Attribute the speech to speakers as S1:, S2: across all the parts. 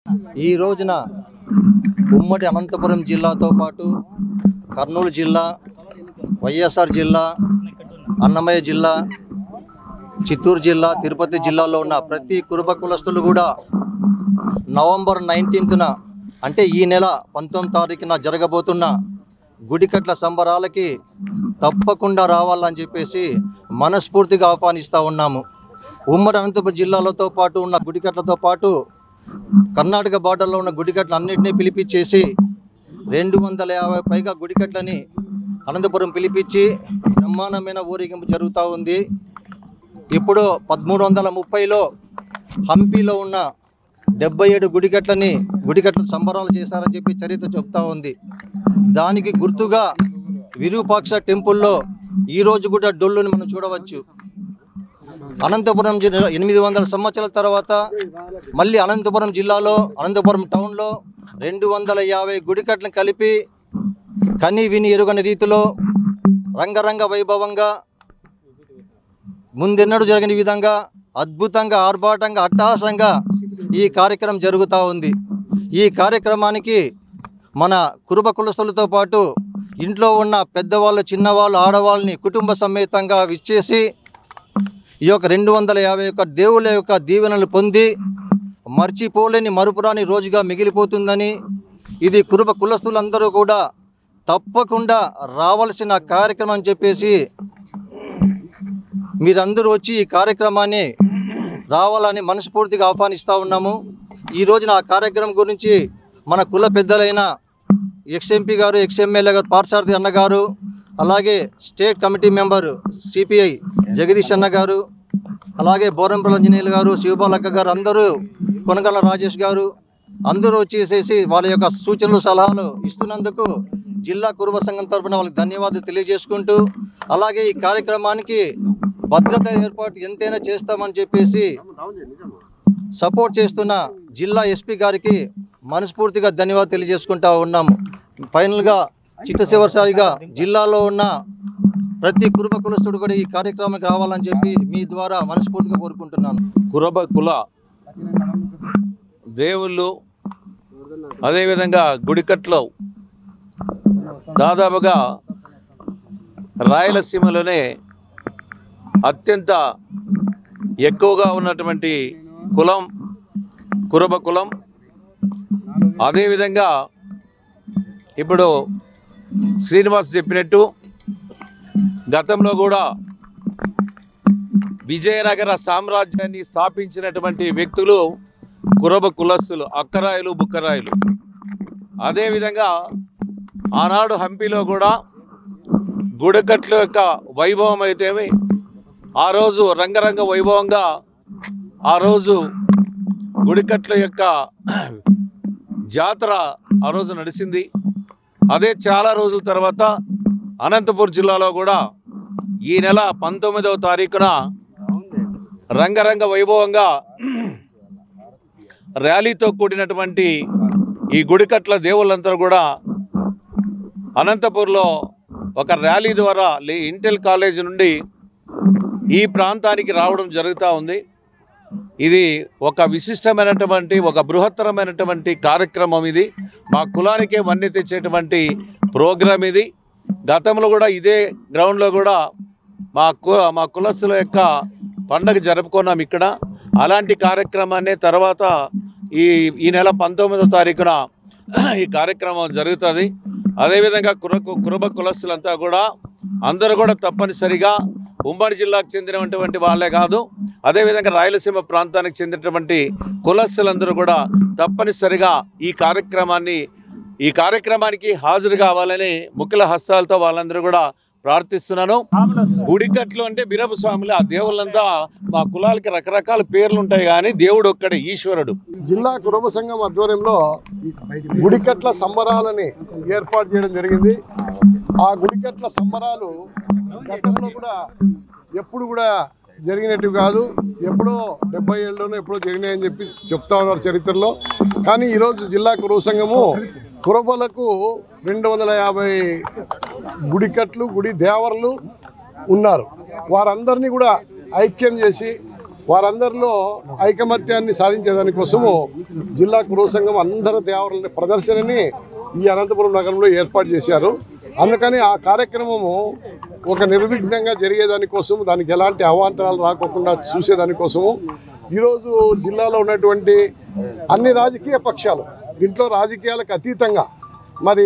S1: ఈ రోజున ఉమ్మడి అనంతపురం జిల్లాతో పాటు కర్నూలు జిల్లా వైఎస్ఆర్ జిల్లా అన్నమయ్య జిల్లా చిత్తూరు జిల్లా తిరుపతి జిల్లాలో ఉన్న ప్రతి కురుబ కులస్తులు కూడా నవంబర్ నైన్టీన్త్న అంటే ఈ నెల పంతొమ్మిది తారీఖున జరగబోతున్న గుడికట్ల సంబరాలకి తప్పకుండా రావాలని చెప్పేసి మనస్ఫూర్తిగా ఆహ్వానిస్తూ ఉన్నాము ఉమ్మడి అనంతపురం జిల్లాలతో పాటు ఉన్న గుడికట్లతో పాటు కర్ణాటక బార్డర్లో ఉన్న గుడికట్లు అన్నింటినీ పిలిపించేసి రెండు వందల యాభై పైగా గుడికట్లని అనంతపురం పిలిపించి బ్రహ్మాండమైన ఊరేగింపు జరుగుతూ ఉంది ఇప్పుడు పదమూడు వందల ముప్పైలో హంపీలో ఉన్న డెబ్బై ఏడు గుడికట్లని గుడికట్ల సంబరాలు చేశారని చెప్పి చరిత్ర చెప్తా ఉంది దానికి గుర్తుగా విరూపాక్ష టెంపుల్లో ఈ రోజు కూడా డొల్లుని మనం చూడవచ్చు అనంతపురం జిల్లా ఎనిమిది వందల సంవత్సరాల తర్వాత మళ్ళీ అనంతపురం జిల్లాలో అనంతపురం టౌన్లో రెండు వందల యాభై గుడికట్లను కలిపి కని విని ఎరుగని రీతిలో రంగరంగ వైభవంగా ముందెన్నడూ జరగని విధంగా అద్భుతంగా ఆర్భాటంగా అట్టహాసంగా ఈ కార్యక్రమం జరుగుతూ ఉంది ఈ కార్యక్రమానికి మన కురుబ కులస్తులతో పాటు ఇంట్లో ఉన్న పెద్దవాళ్ళు చిన్నవాళ్ళు ఆడవాళ్ళని కుటుంబ సమేతంగా విచ్చేసి ఈ యొక్క రెండు వందల యాభై ఒక్క దేవుళ్ళ యొక్క దీవెనలు పొంది మర్చిపోలేని మరుపురాని రోజుగా మిగిలిపోతుందని ఇది కురుబ కులస్తులందరూ కూడా తప్పకుండా రావాల్సిన కార్యక్రమం అని చెప్పేసి మీరందరూ వచ్చి ఈ కార్యక్రమాన్ని రావాలని మనస్ఫూర్తిగా ఆహ్వానిస్తూ ఉన్నాము ఈ రోజున ఆ కార్యక్రమం గురించి మన కుల పెద్దలైన ఎక్స్ఎంపీ గారు ఎక్స్ఎమ్మెల్యే గారు పార్సారథి అన్న గారు అలాగే state committee member CPI Jagadish అన్న గారు అలాగే బోరంపుల ఇంజనీర్లు గారు శివబాలక్క గారు అందరూ కొనగల రాజేష్ గారు అందరూ వచ్చేసేసి వాళ్ళ యొక్క సూచనలు సలహాలు ఇస్తున్నందుకు జిల్లా కురుబ సంఘం తరపున వాళ్ళకి ధన్యవాదాలు తెలియజేసుకుంటూ అలాగే ఈ కార్యక్రమానికి భద్రత ఏర్పాటు ఎంతైనా చేస్తామని చెప్పేసి సపోర్ట్ చేస్తున్న జిల్లా ఎస్పీ గారికి మనస్ఫూర్తిగా ధన్యవాదాలు తెలియజేసుకుంటా ఉన్నాము ఫైనల్గా చిత్తశివరిసారిగా జిల్లాలో ఉన్న ప్రతి కురుబ కులస్తుడు కూడా ఈ కార్యక్రమానికి రావాలని చెప్పి మీ ద్వారా మనస్ఫూర్తిగా కోరుకుంటున్నాను
S2: కురబ కుల దేవుళ్ళు అదేవిధంగా గుడికట్లో దాదాపుగా రాయలసీమలోనే అత్యంత ఎక్కువగా ఉన్నటువంటి కులం కురబ కులం అదేవిధంగా ఇప్పుడు శ్రీనివాస్ చెప్పినట్టు గతంలో కూడా విజయనగర సామ్రాజ్యాన్ని స్థాపించినటువంటి వ్యక్తులు కురబ కులస్తులు అక్కరాయలు బుక్కరాయలు అదేవిధంగా ఆనాడు హంపీలో కూడా గుడకట్ల యొక్క వైభవం అయితేమి ఆ రోజు రంగరంగ వైభవంగా ఆ రోజు గుడికట్ల యొక్క జాతర ఆ రోజు నడిచింది అదే చాలా రోజుల తర్వాత అనంతపూర్ జిల్లాలో కూడా ఈ నెల పంతొమ్మిదవ తారీఖున రంగరంగ వైభవంగా ర్యాలీతో కూడినటువంటి ఈ గుడికట్ల దేవుళ్ళంతా కూడా అనంతపూర్లో ఒక ర్యాలీ ద్వారా లే ఇంటెల్ కాలేజ్ నుండి ఈ ప్రాంతానికి రావడం జరుగుతూ ఉంది ఇది ఒక విశిష్టమైనటువంటి ఒక బృహత్తరమైనటువంటి కార్యక్రమం ఇది మా కులానికే వన్నె తెచ్చేటువంటి ప్రోగ్రాం ఇది గతంలో కూడా ఇదే గ్రౌండ్లో కూడా మా కు మా కులస్తుల యొక్క పండగ జరుపుకున్నాం ఇక్కడ అలాంటి కార్యక్రమాన్ని తర్వాత ఈ ఈ నెల పంతొమ్మిదో తారీఖున ఈ కార్యక్రమం జరుగుతుంది అదేవిధంగా కుర కురుబ కులస్తులంతా కూడా అందరూ కూడా తప్పనిసరిగా ఉమ్మడి జిల్లాకు చెందినటువంటి వాళ్ళే కాదు అదేవిధంగా రాయలసీమ ప్రాంతానికి చెందినటువంటి కులస్తులందరూ కూడా తప్పనిసరిగా ఈ కార్యక్రమాన్ని ఈ కార్యక్రమానికి హాజరు కావాలని ముఖ్యుల హస్తాలతో వాళ్ళందరూ కూడా ప్రార్థిస్తున్నాను గుడికట్లు అంటే బిరపు స్వాములు ఆ దేవుళ్ళంతా మా కులాలకి రకరకాల పేర్లు ఉంటాయి కానీ దేవుడు ఒక్కడే ఈశ్వరుడు
S3: జిల్లా కుటుంబ సంఘం ఆధ్వర్యంలో గుడికట్ల సంబరాలని ఏర్పాటు చేయడం జరిగింది ఆ గుడికట్ల సంబరాలు గతంలో కూడా ఎప్పుడు కూడా జరిగినట్టు కాదు ఎప్పుడో డెబ్బై ఏళ్ళలోనో ఎప్పుడో జరిగినాయని చెప్పి చెప్తా ఉన్నారు చరిత్రలో కానీ ఈరోజు జిల్లా కురువ సంఘము కురబలకు రెండు వందల యాభై గుడికట్లు గుడి దేవర్లు ఉన్నారు వారందరినీ కూడా ఐక్యం చేసి వారందరిలో ఐకమత్యాన్ని సాధించేదాని కోసము జిల్లా కురువ సంఘం అందరి దేవరుల ప్రదర్శనని ఈ అనంతపురం నగరంలో ఏర్పాటు చేశారు అందుకని ఆ కార్యక్రమము ఒక నిర్విఘ్నంగా జరిగేదాని కోసం దానికి ఎలాంటి అవాంతరాలు రాకోకుండా చూసేదాని కోసము ఈరోజు జిల్లాలో ఉన్నటువంటి అన్ని రాజకీయ పక్షాలు దీంట్లో రాజకీయాలకు అతీతంగా మరి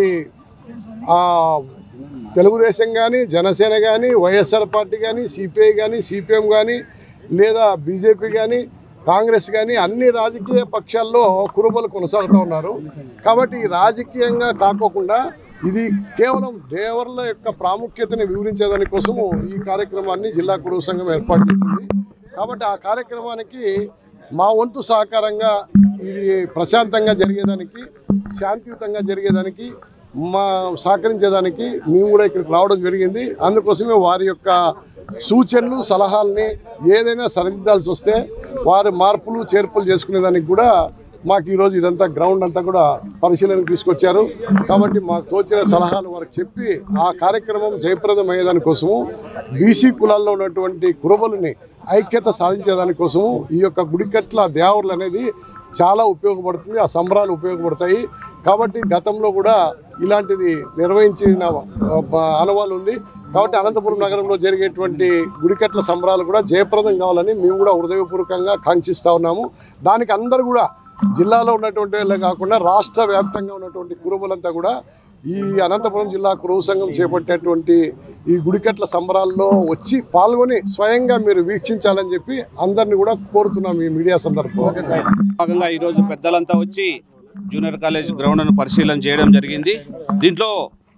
S3: ఆ, తెలుగుదేశం కానీ జనసేన కానీ వైఎస్ఆర్ పార్టీ కానీ సిపిఐ కానీ సిపిఎం కానీ లేదా బీజేపీ కానీ కాంగ్రెస్ కానీ అన్ని రాజకీయ పక్షాల్లో కురుబలు కొనసాగుతూ ఉన్నారు కాబట్టి ఈ రాజకీయంగా కాకోకుండా ఇది కేవలం దేవర్ల యొక్క ప్రాముఖ్యతని వివరించేదాని కోసము ఈ కార్యక్రమాన్ని జిల్లా కురువు సంఘం ఏర్పాటు చేసింది కాబట్టి ఆ కార్యక్రమానికి మా వంతు సహకారంగా ఇది ప్రశాంతంగా జరిగేదానికి శాంతియుతంగా జరిగేదానికి మా సహకరించేదానికి మేము కూడా ఇక్కడికి రావడం జరిగింది అందుకోసమే వారి యొక్క సూచనలు సలహాలని ఏదైనా సరిదిద్దాల్సి వస్తే వారి మార్పులు చేర్పులు చేసుకునేదానికి కూడా మాకు ఈరోజు ఇదంతా గ్రౌండ్ అంతా కూడా పరిశీలనకు తీసుకొచ్చారు కాబట్టి మాకు తోచిన సలహాలు వారికి చెప్పి ఆ కార్యక్రమం జయప్రదం అయ్యేదాని కోసము బీసీ కులాల్లో ఉన్నటువంటి కురబలుని ఐక్యత సాధించేదాని కోసము ఈ యొక్క గుడికట్ల దేవర్లు అనేది చాలా ఉపయోగపడుతుంది ఆ సంబరాలు ఉపయోగపడతాయి కాబట్టి గతంలో కూడా ఇలాంటిది నిర్వహించిన ఆ, బ- ఆనవాళ్ళు ఉంది కాబట్టి అనంతపురం నగరంలో జరిగేటువంటి గుడికట్ల సంబరాలు కూడా జయప్రదం కావాలని మేము కూడా హృదయపూర్వకంగా కాంక్షిస్తా ఉన్నాము దానికి అందరూ కూడా జిల్లాలో ఉన్నటువంటి వాళ్ళే కాకుండా రాష్ట్ర వ్యాప్తంగా ఉన్నటువంటి కురువులంతా కూడా ఈ అనంతపురం జిల్లా కురువు సంఘం చేపట్టేటువంటి ఈ గుడికట్ల సంబరాల్లో వచ్చి పాల్గొని స్వయంగా మీరు వీక్షించాలని చెప్పి అందరిని కూడా కోరుతున్నాం ఈ మీడియా సందర్భంగా
S4: భాగంగా ఈరోజు పెద్దలంతా వచ్చి జూనియర్ కాలేజ్ గ్రౌండ్ను పరిశీలన చేయడం జరిగింది దీంట్లో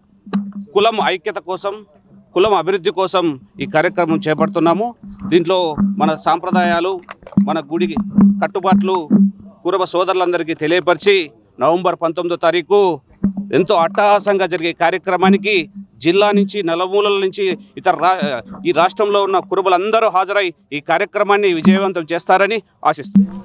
S4: కులం ఐక్యత కోసం కులం అభివృద్ధి కోసం ఈ కార్యక్రమం చేపడుతున్నాము దీంట్లో మన సాంప్రదాయాలు మన గుడి కట్టుబాట్లు కురబ సోదరులందరికీ తెలియపరిచి నవంబర్ పంతొమ్మిదో తారీఖు ఎంతో అట్టహాసంగా జరిగే కార్యక్రమానికి జిల్లా నుంచి నలుమూలల నుంచి ఇతర రా ఈ రాష్ట్రంలో ఉన్న కురుబలందరూ హాజరై ఈ కార్యక్రమాన్ని విజయవంతం చేస్తారని ఆశిస్తున్నాను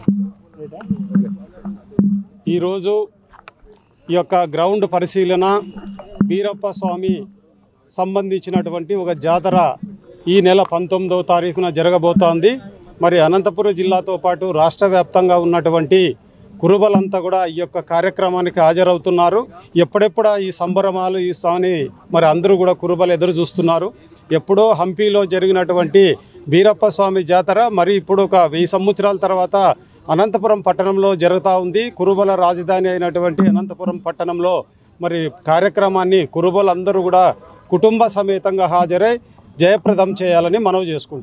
S5: ఈరోజు ఈ యొక్క గ్రౌండ్ పరిశీలన వీరప్ప స్వామి సంబంధించినటువంటి ఒక జాతర ఈ నెల పంతొమ్మిదవ తారీఖున జరగబోతోంది మరి అనంతపురం జిల్లాతో పాటు రాష్ట్ర వ్యాప్తంగా ఉన్నటువంటి కురుబలంతా కూడా ఈ యొక్క కార్యక్రమానికి హాజరవుతున్నారు ఎప్పుడెప్పుడు ఈ సంబరమాలు ఈ స్వామి మరి అందరూ కూడా కురుబలు ఎదురు చూస్తున్నారు ఎప్పుడో హంపీలో జరిగినటువంటి వీరప్ప స్వామి జాతర మరి ఇప్పుడు ఒక వెయ్యి సంవత్సరాల తర్వాత అనంతపురం పట్టణంలో జరుగుతూ ఉంది కురుబల రాజధాని అయినటువంటి అనంతపురం పట్టణంలో మరి కార్యక్రమాన్ని కురుబలందరూ కూడా కుటుంబ సమేతంగా హాజరై జయప్రదం చేయాలని మనవి చేసుకుంటున్నాం